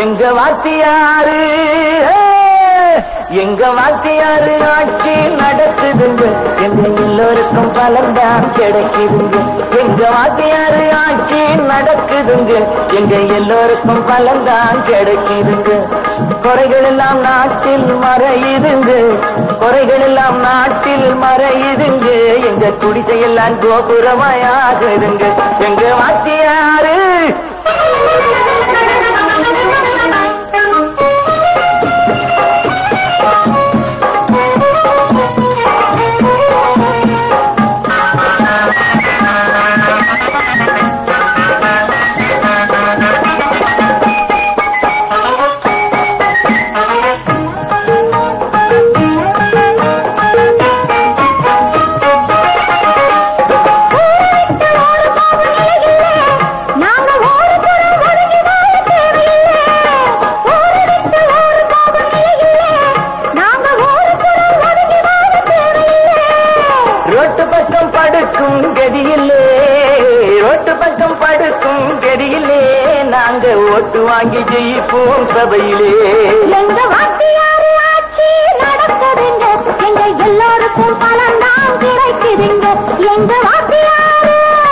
எங்க வாத்தியாரு எங்க வாத்தியாரு ஆட்சி நடக்குதுங்க எங்க எல்லோருக்கும் பலன்தான் கிடைக்குதுங்க எங்க வாத்தியாரு ஆட்சி நடக்குதுங்க எங்க எல்லோருக்கும் பலன்தான் கிடைக்குதுங்க குறைகள் எல்லாம் நாட்டில் மறையுதுங்க குறைகள் எல்லாம் நாட்டில் மறையுதுங்க எங்க குடிசையெல்லாம் கோபுரமாயாகுதுங்க எங்க வாத்தியாரு நாங்க ஒரு புறம் ஒதுங்கி வாழ தேவையில்லை ஊரை விட்டு ஊரு போகும் நிலையில்லை நாங்க ஒரு புறம் ஒதுங்கி வாழ தேவையில்லை ரோட்டு பக்கம் படுக்கும் கதியில்லே ரோட்டு பக்கம் படுக்கும் கதியில்லே நாங்க ஓட்டு வாங்கி ஜெயிப்போம் சபையிலே எங்க வாத்தியாரு ஆட்சி நடக்குதுங்க எங்க எல்லாருக்கும் பலன் தான் கிடைக்குதுங்க எங்க வாத்தியாரு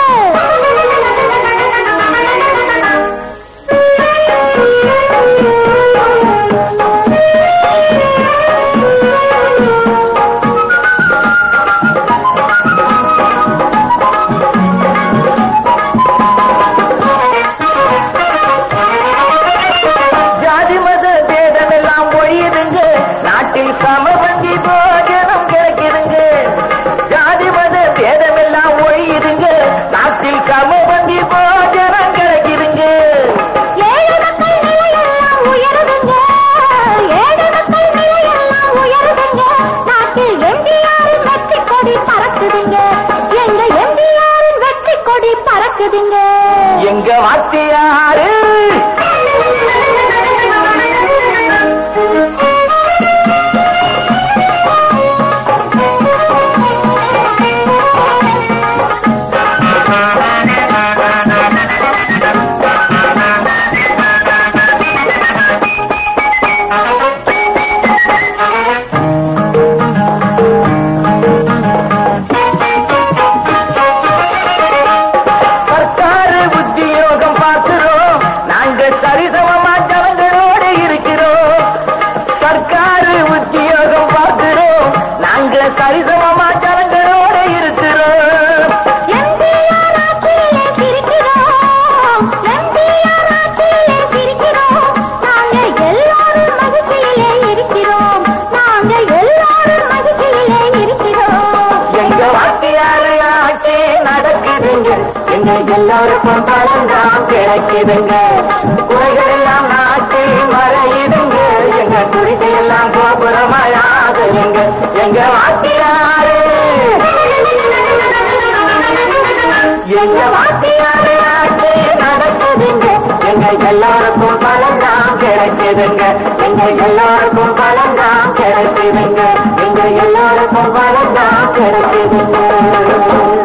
ஜாதி மத பேதம் எல்லாம் ஒழியுதுங்க நாட்டில் சமபந்தி போஜனம் கிடைக்குதுங்க ஜாதி மத பேதம் எல்லாம் ஒழியுதுங்க நாட்டில் சமபந்தி போஜனம் கிடைக்குதுங்க ஏழை மக்கள் நிலையெல்லாம் உயருதுங்க ஏழை மக்கள் நிலையெல்லாம் உயருதுங்க நாட்டில் எம்ஜிஆரின் வெற்றி கொடி பறக்குதுங்க எங்க எம்ஜிஆரின் வெற்றி கொடி பறக்குதுங்க எங்க வாத்தியாரு சர்க்காரு உத்தியோகம் பார்க்கிறோம் நாங்க சரிசமமா ஜனங்களோடு இருக்கிறோம் சர்க்காரு உத்தியோகம் பார்க்கிறோம் நாங்க சரிசமமா ஜனங்களோடு இருக்கிறோம் எம்ஜிஆர் ஆட்சியிலே சிரிக்கிறோம் எம்ஜிஆர் ஆட்சியிலே சிரிக்கிறோம் நாங்க எல்லாரும் மகிழ்ச்சியிலே இருக்கிறோம் நாங்க எல்லாரும் மகிழ்ச்சியிலே இருக்கிறோம் எங்க வாத்தியாரு ஆட்சி நடக்குதுங்க எங்க எல்லாருக்கும் பலன்தான் கிடைக்குதுங்க குறைகள் எல்லாம் நாட்டில் மறையுதுங்க எங்க குடிசை எல்லாம் கோபுரமாயாகுதுங்க எங்க வாத்தியாரு எங்க வாத்தியாரு ஆட்சி நடக்குதுங்க எங்க எல்லாருக்கும் பலன்தான் கிடைக்குதுங்க எங்க எல்லாருக்கும் பலன்தான் கிடைக்குதுங்க எங்க எல்லாருக்கும் பலன்தான் கிடைக்குதுங்க